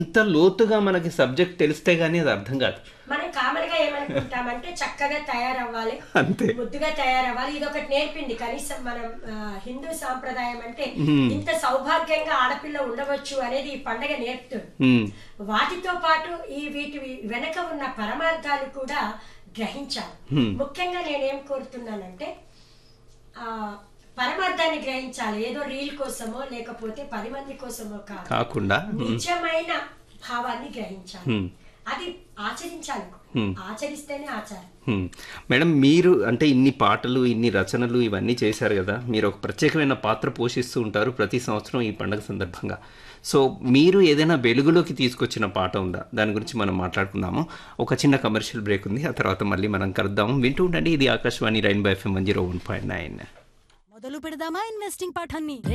అంత లోతుగా మనకి సబ్జెక్ట్ తెలిస్తే గానీ అది అర్థం కాదు మనం కామన్ గా ఏమనుకుంటామంటే చక్కగా తయారవ్వాలి అంతే ముద్దుగా తయారవ్వాలి ఇది ఒకటి నేర్పింది కనీసం మనం ఆ, హిందూ సాంప్రదాయం అంటే ఇంత సౌభాగ్యంగా ఆడపిల్ల ఉండవచ్చు అనేది ఈ పండగ నేర్పుతుంది ఉమ్, వాటితో పాటు ఈ వీటి వెనక ఉన్న పరమార్థాలు కూడా గ్రహించాలి ముఖ్యంగా నేనేం కోరుతున్నానంటే ఆ పరమార్థాన్ని గ్రహించాలి ఏదో రీల్ కోసమో లేకపోతే పది మంది కోసమో కాదు కాకుండా నిజమైన భావాన్ని గ్రహించాలి హ్మ్. అది ఆచరించాలి ఆచరిస్తేనే ఆచారం హ్మ్. మేడం మీరు అంటే ఇన్ని పాటలు ఇన్ని రచనలు ఇవన్నీ చేశారు కదా మీరు ఒక ప్రత్యేకమైన పాత్ర పోషిస్తూ ఉంటారు ప్రతి సంవత్సరం ఈ పండగ సందర్భంగా సో మీరు ఏదైనా వెలుగులోకి తీసుకొచ్చిన పాట ఉందా దాని గురించి మనం మాట్లాడుకుందాము ఒక చిన్న కమర్షియల్ బ్రేక్ ఉంది ఆ తర్వాత మళ్ళీ మనం కలుద్దాము వింటూ ఉండండి ఇది Akashvani rainbow FM one zero one point nine మొదలు పెడదామా ఇన్వెస్టింగ్ పాఠాన్ని